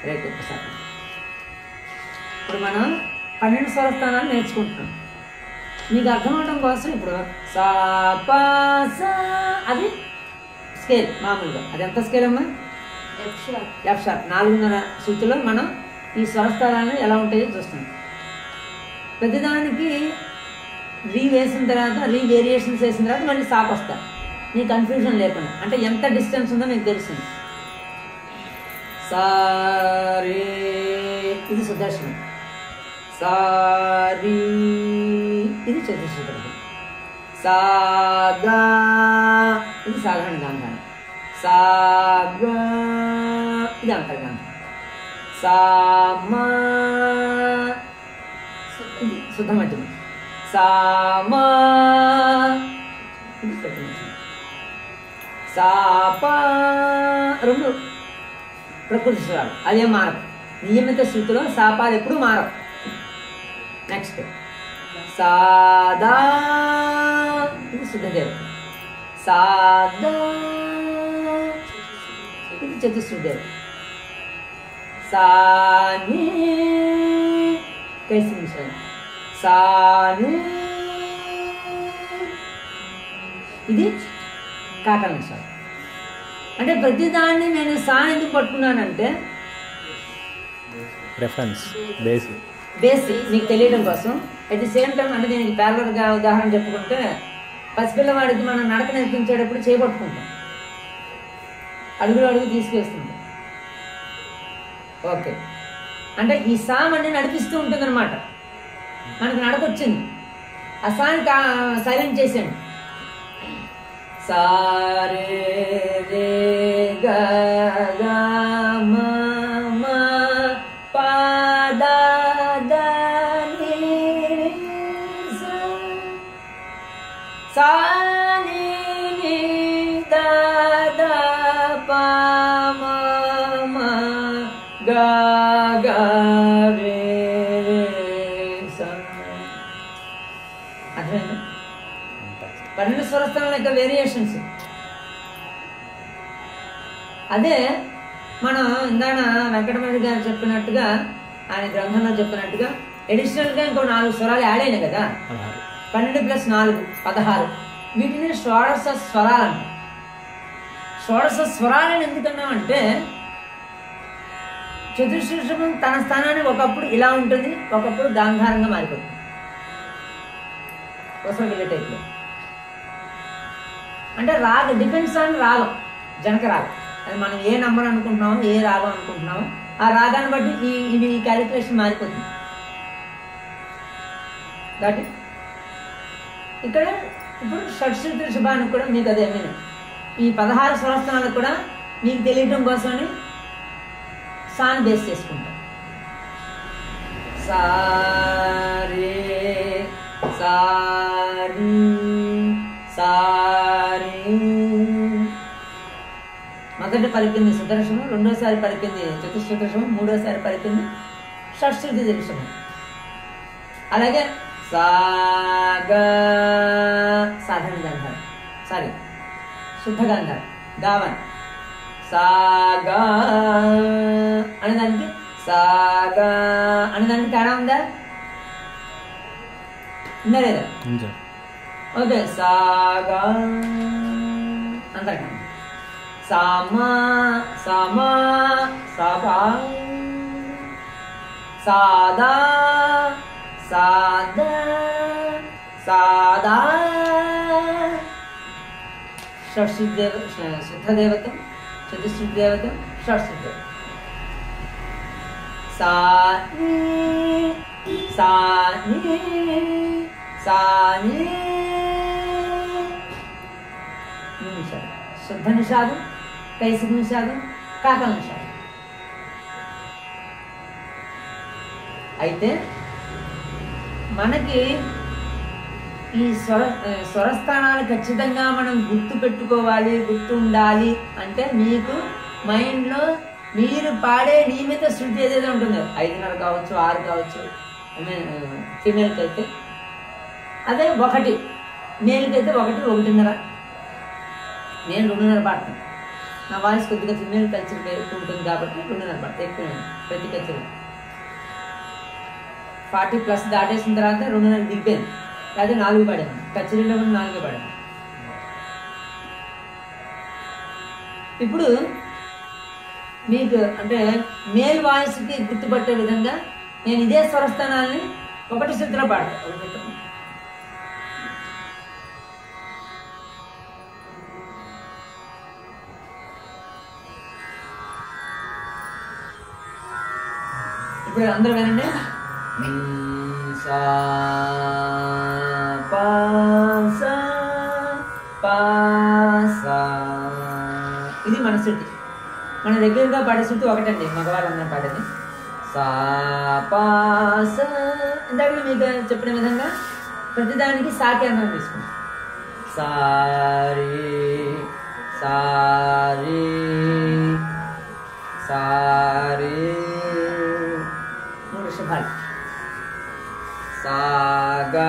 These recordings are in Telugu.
రేపు ఒకసారి ఇప్పుడు మనం పన్నెండు స్వరస్థానాలు నేర్చుకుంటున్నాం మీకు అర్థం అవడం కోసం ఇప్పుడు సా పా సా అది స్కేల్ మామూలుగా అది ఎంత స్కేల్ అమ్మా ఎఫ్ షార్ప్ ఎఫ్ షార్ప్ నాలుగున్నర శృతిలో మనం ఈ స్వరస్థానాలు ఎలా ఉంటాయో చూస్తాం ప్రతిదానికి రీ వేసిన తర్వాత రీ వేరియేషన్స్ వేసిన తర్వాత మళ్ళీ సాప్ వస్తా నీ కన్ఫ్యూజన్ లేకుండా అంటే ఎంత డిస్టెన్స్ ఉందో నీకు తెలుస్తుంది సారీ ఇది సుదర్శనం సారీ ఇది చతుశ్రుతం సాగా ఇది సాధారణ గాంధారం సాగా ఇది అంతర్గాంధారం సామా ఇది శుద్ధ మధ్యమం సామా ఇది శుద్ధ మధ్యమం సాపా రెండు ప్రకృతి స్వరాలు అదే మారవు నియమిత స్థితిలో సాపాలు ఎప్పుడూ మారవు నెక్స్ట్ సాదా ఇది శుద్ధదేవం సాదా ఇది చతుశ్రుదేవం సాని कैसे मिश्रण సాని ఇది కాకల మిశ్రం అంటే ప్రతిదాన్ని నేను సా ఎందుకు పట్టుకున్నానంటే రెఫరెన్స్ బేస్ బేసిక్ నీకు తెలియడం కోసం అట్ ది సేమ్ టైం అంటే దీనికి ప్యారలర్గా ఉదాహరణ చెప్పుకుంటే పసిపిల్లవాడికి మనం నడక నేర్పించేటప్పుడు చేపట్టుకుంటాం అడుగులు అడుగు తీసుకేస్తుంటాం ఓకే అంటే ఈ సామ్ అంటే నడిపిస్తూ ఉంటుంది అనమాట మనకు నడక వచ్చింది ఆ సాని సైలెంట్ చేసాను సారే రే గ గ మ మ ప ద ద ని రి స. సా ని ని ద ద ప మ మ గ గ రే రే స. అర్థమైందా పన్నెండు స్వరస్థానాల యొక్క వేరియేషన్స్ అదే మనం ఇందాక వెంకటమణి గారు చెప్పినట్టుగా ఆయన గ్రంథంలో చెప్పినట్టుగా అడిషనల్గా ఇంకో నాలుగు స్వరాలు యాడ్ అయినాయి కదా పదహారు పన్నెండు ప్లస్ నాలుగు పదహారు వీటిని షోడశ స్వరాలు అంట షోడశ స్వరాలను ఎందుకన్నామంటే చతుర్శీర్షకం తన స్థానాన్ని ఒకప్పుడు ఇలా ఉంటుంది ఒకప్పుడు గాంధారంగా మారిపోతుంది వసంత టైప్లో అంటే రాగ డిపెండ్స్ ఆన్ రాగం జనక రాగం అది మనం ఏ నంబర్ అనుకుంటున్నామో ఏ రాగం అనుకుంటున్నామో ఆ రాగాన్ని బట్టి ఈ ఇవి ఈ క్యాలిక్యులేషన్ మారిపోతుంది దాటి ఇక్కడ ఇప్పుడు షడ్శృతుల శుభానికి కూడా మీకు అదే నేను ఈ పదహారు స్వరస్థానాలకు కూడా మీకు తెలియటం కోసమని సాన్ బేస్ చేసుకుంటాం సారే సారీ సారీ మొదటి పలికింది సుదర్శనం రెండోసారి పలికింది చతుశ్రుదర్శనం మూడోసారి పలికింది షష్ఠృతి దర్శనం అలాగే సాగా సాధారణ గంధారం సారీ శుద్ధ గంధారం గావన్ సాగా అనేదానికి సాగా అనేదానికి తేడా ఉందా ఉందా లేదా ఉంది ఓకే సాగా అంతర్గం సామా సమా సభా సాదా సాదా సాదా షట్శుద్ధేవ శుద్ధదేవతం చతుశ్రుద్ధేవతం షట్శుద్ధేవతం సా సా సా నిషాదం శుద్ధ నిషాదం కైసిక నిషాదం కాకల నిషాదం అయితే మనకి ఈ స్వర స్వరస్థానాలు ఖచ్చితంగా మనం గుర్తు పెట్టుకోవాలి గుర్తు ఉండాలి అంటే మీకు మైండ్లో మీరు పాడే నియమిత శృతి ఏదైతే ఉంటుందో ఐదున్నర కావచ్చు ఆరు కావచ్చు ఫీమేల్కి అయితే అదే ఒకటి మేల్కి అయితే ఒకటి ఒకటిన్నర నేను రెండున్నర పాడతాను నా వాయిస్ కొద్దిగా ఫిమేల్ కల్చర్ ఎక్కువ ఉంటుంది కాబట్టి రెండున్నర పడతాయి ఎక్కువ ప్రతి కల్చర్ ఫార్టీ ప్లస్ దాటేసిన తర్వాత రెండున్నర దిగిపోయింది అదే నాలుగు పడాను కచేరీలో కూడా నాలుగే పడాను ఇప్పుడు మీకు అంటే మేల్ వాయిస్కి గుర్తుపట్టే విధంగా నేను ఇదే స్వరస్థానాల్ని ఒకటి శృతిలో పాడతాను ఒకటి శృతిలో. ఇప్పుడు అందరూ వినండి సా పా సా పా సా ఇది మన శృతి మన దగ్గరగా పాడే శృతి ఒకటండి మగవాళ్ళందరం పాడేది సా పా సా ఇందాక మీకు చెప్పిన విధంగా ప్రతిదానికి సాకి అన్నం తీసుకుంటాం సారీ సారీ సారీ మూడు శుభాలు సాగా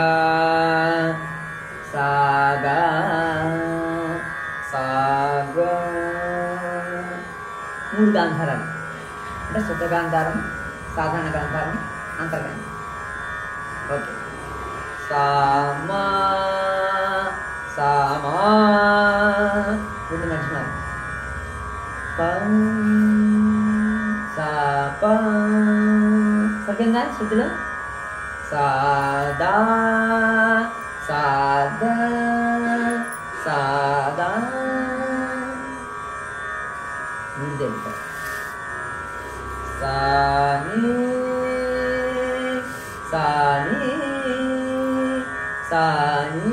సాగా సాగా మూడు గాంధారాలు అంటే శుద్ధ గాంధారం సాధారణ గాంధారం అంతర్గాంధారం ఓకే సామా సామా రెండు మధ్యమాలు పం సా పా సరిపోయిందా శృతిలో సాదా సాదా సాదా మూడు తెలుపుతారు సాని సాని సాని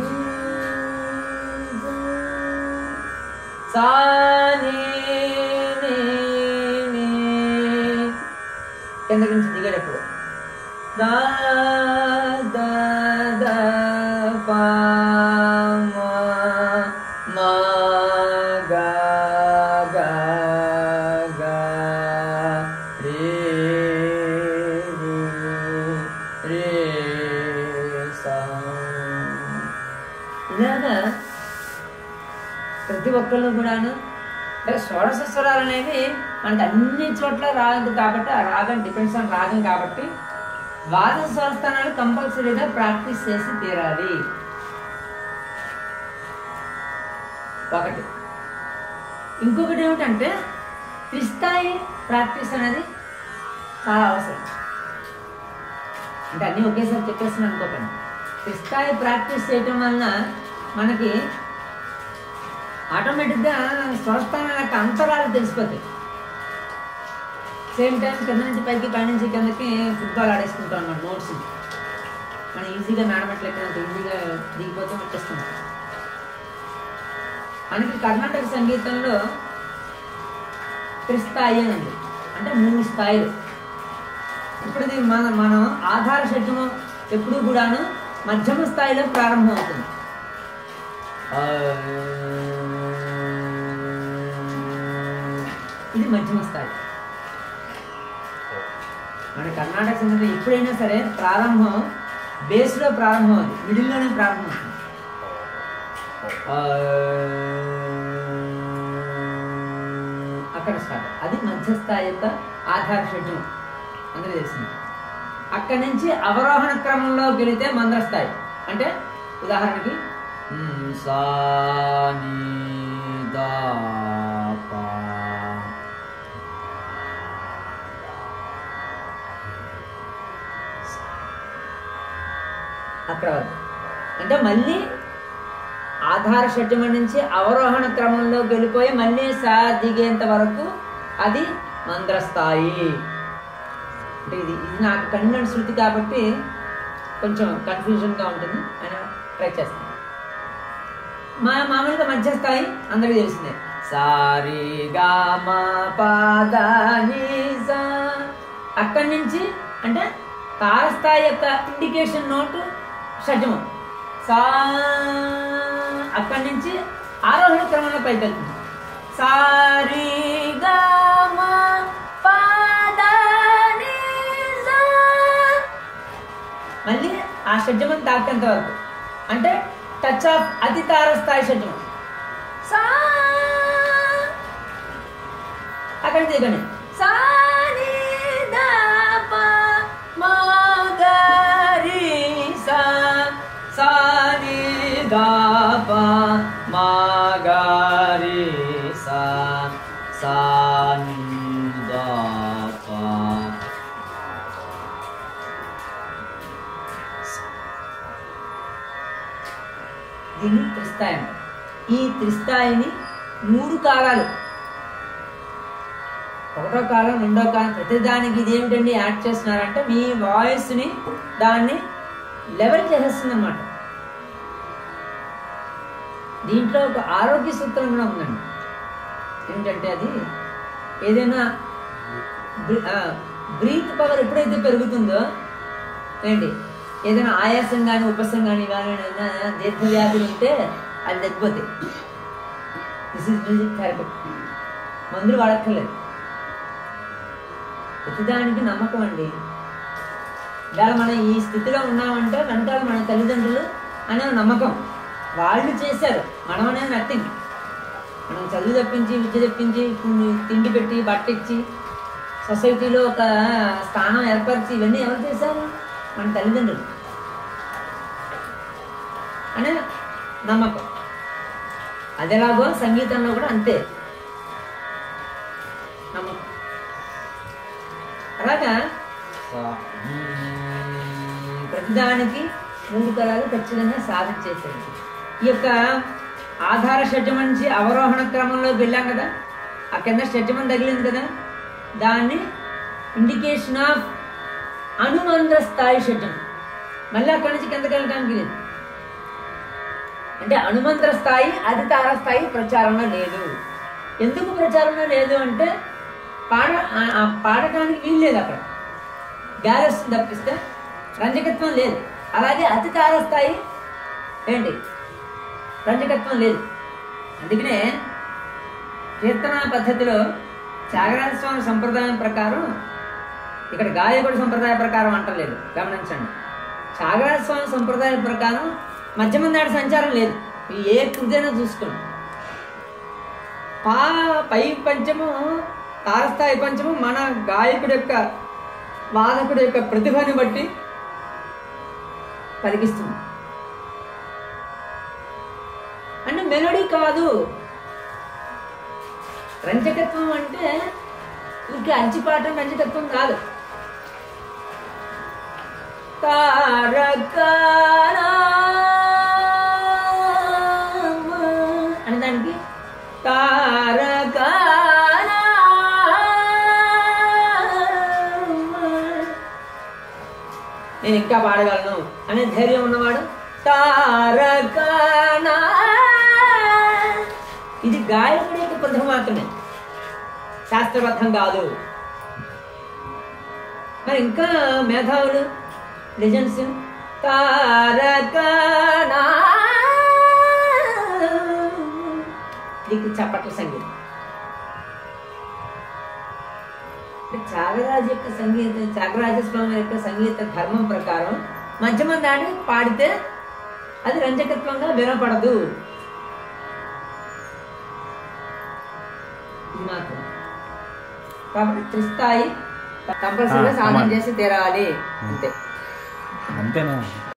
సాని నీ, నీ. కిందకి నుంచి దిగేటప్పుడు దా దా దా పా మా మా గా గా గా రే రే రే సా ఇలాగా ప్రతి ఒక్కళ్ళు కూడాను అంటే షోడశ స్వరాలు అనేవి మనకి అన్ని చోట్ల రాదు కాబట్టి ఆ రాగం డిపెండ్స్ ఆన్ రాగం కాబట్టి ద్వాదశ స్వరస్థానాలు కంపల్సరీగా ప్రాక్టీస్ చేసి తీరాలి ఒకటి ఇంకొకటి ఏమిటంటే త్రిస్థాయి ప్రాక్టీస్ అనేది చాలా అవసరం అంటే అన్నీ ఒకేసారి చెప్పేస్తున్నాను అనుకోకండి త్రిస్థాయి ప్రాక్టీస్ చేయటం వలన మనకి ఆటోమేటిక్గా స్వరస్థానాల యొక్క అంతరాలు తెలిసిపోతాయి సేమ్ టైం కింద నుంచి పైకి పై నుంచి కిందకి ఫుట్బాల్ ఆడేసుకుంటాం అన్నమాట నోట్స్ మనం ఈజీగా నానబెట్టలేక ఈజీగా దిగిపోతే వచ్చేస్తుంది మనకి కర్ణాటక సంగీతంలో త్రిస్థాయి అని ఉంది అంటే మూడు స్థాయిలు ఇప్పుడు ఇది మన మనం ఆధార షడ్జము ఎప్పుడు కూడాను మధ్యమ స్థాయిలో ప్రారంభం అవుతుంది ఇది మధ్యమ స్థాయి మన కర్ణాటక సంగీతం ఎప్పుడైనా సరే ప్రారంభం బేస్లో ప్రారంభం అది మిడిల్లోనే ప్రారంభం అవుతుంది అక్కడ స్టార్ట్ అది మధ్యస్థాయి యొక్క ఆధార షడ్జం అందరూ తెలిసింది అక్కడి నుంచి అవరోహణ క్రమంలో గెలితే మందర స్థాయి అంటే ఉదాహరణకి మ్, సా ని, దా, పా. అక్కడ వరకు అంటే మళ్ళీ ఆధార షడ్జమ నుంచి అవరోహణ క్రమంలో వెళ్ళిపోయి మళ్ళీ సా దిగేంత వరకు అది మంద్ర స్థాయి అంటే ఇది ఇది నాకు కన్వెంట్ శృతి కాబట్టి కొంచెం కన్ఫ్యూజన్గా ఉంటుంది అని ట్రై చేస్తాను మా మామూలుగా మధ్య స్థాయి అందరికీ తెలిసిందే సారీ గా మా పాదాని సా అక్కడి నుంచి అంటే తారస్థాయి యొక్క ఇండికేషన్ నోటు షడ్జమం సా అక్కడి నుంచి ఆరోహణ క్రమంలో పైకి వెళ్తుంది సారీ గా మా పాదాని సా మళ్ళీ ఆ షడ్జమం తాకేంత వరకు అంటే టచ్ ఆఫ్ అతి తార స్థాయి షడ్జమం సా అక్కడ దిగండి సా ని దా ప మా గా రి సా సా ని దా ప మా గా రి సా సా ని దా ప దీన్ని త్రిస్థాయి అంటారు. ఈ త్రిస్థాయిని మూడు కాలాలు ఒకటో కాలం రెండో కాలం ప్రతిదానికి ఇదేమిటండి యాడ్ చేస్తున్నారంటే మీ వాయిస్ని దాన్ని లెవెల్ చేసేస్తుంది అనమాట దీంట్లో ఒక ఆరోగ్య సూత్రం కూడా ఉందండి ఏంటంటే అది ఏదైనా బ్రీత్ పవర్ ఎప్పుడైతే పెరుగుతుందో ఏంటి ఏదైనా ఆయాసం కానీ ఉపసం కానీ కానీ ఏదైనా దీర్ఘవ్యాధులు ఉంటే అది తగ్గిపోతాయి దిస్ ఇస్ మ్యూజిక్ థెరపీ మందులు వాడక్కర్లేదు ప్రతిదానికి నమ్మకం అండి ఇవాళ మనం ఈ స్థితిలో ఉన్నామంటే వెనకాల మన తల్లిదండ్రులు అనే నమ్మకం వాళ్ళు చేశారు మనం అనేది నథింగ్ మనం చదువు తప్పించి విద్య తప్పించి కొన్ని తిండి పెట్టి బట్ట ఇచ్చి సొసైటీలో ఒక స్థానం ఏర్పరిచి ఇవన్నీ ఎవరు చేశారు మన తల్లిదండ్రులు అనే నమ్మకం అదేలాగో సంగీతంలో కూడా అంతే నమ్మకం అలాగా ప్రతిదానికి మూడు తరాలు ఖచ్చితంగా సాధించేసేది ఈ యొక్క ఆధార షడ్జం నుంచి అవరోహణ క్రమంలోకి వెళ్ళాం కదా ఆ కింద షడ్జమం తగిలింది కదా దాన్ని ఇండికేషన్ ఆఫ్ అనుమంద్ర స్థాయి షడ్జం మళ్ళీ అక్కడి నుంచి కిందకి వెళ్ళడానికి లేదు అంటే అనుమంత్ర స్థాయి అది తార స్థాయి ప్రచారంలో లేదు ఎందుకు ప్రచారంలో లేదు అంటే పాడ ఆ- ఆ పాడటానికి వీలు లేదు అక్కడ గాలి వస్తుంది తప్పిస్తే రంజకత్వం లేదు అలాగే అతి తార స్థాయి ఏంటి రంజకత్వం లేదు అందుకనే కీర్తన పద్ధతిలో త్యాగరాజ స్వామి సంప్రదాయం ప్రకారం ఇక్కడ గాయకుడి సంప్రదాయ ప్రకారం అంటలేదు గమనించండి త్యాగరాజ స్వామి సంప్రదాయం ప్రకారం మధ్యమ నాడు సంచారం లేదు ఈ ఏ కృతైనా చూసుకోండి పా పై పంచము తారస్థాయి పంచము మన గాయకుడి యొక్క వాదకుడి యొక్క ప్రతిభని బట్టి పలికిస్తుంది అంటే మెలోడీ కాదు రంజకత్వం అంటే ఇంక అంచిపాట రంజకత్వం కాదు తారకారామ అనే దానికి తారకారామ నేను ఇంకా పాడగలను అనే ధైర్యం ఉన్నవాడు తారకానా ఇది గాయకుడి యొక్క ప్రతిభ మాత్రమే శాస్త్రబద్ధం కాదు మరి ఇంకా మేధావులు లెజెండ్స్ తారకానా దీనికి చప్పట్ల సంగీతం త్యాగరాజు యొక్క సంగీత త్యాగరాజ స్వామి యొక్క సంగీత ధర్మం ప్రకారం మధ్యమ దాన్ని పాడితే అది రంజకత్వంగా వినపడదు ఇది మాత్రం కాబట్టి త్రిస్థాయి కంపల్సరీగా ఆ, సాధన అమ్మ. చేసి తీరాలి అంతే అంతేనా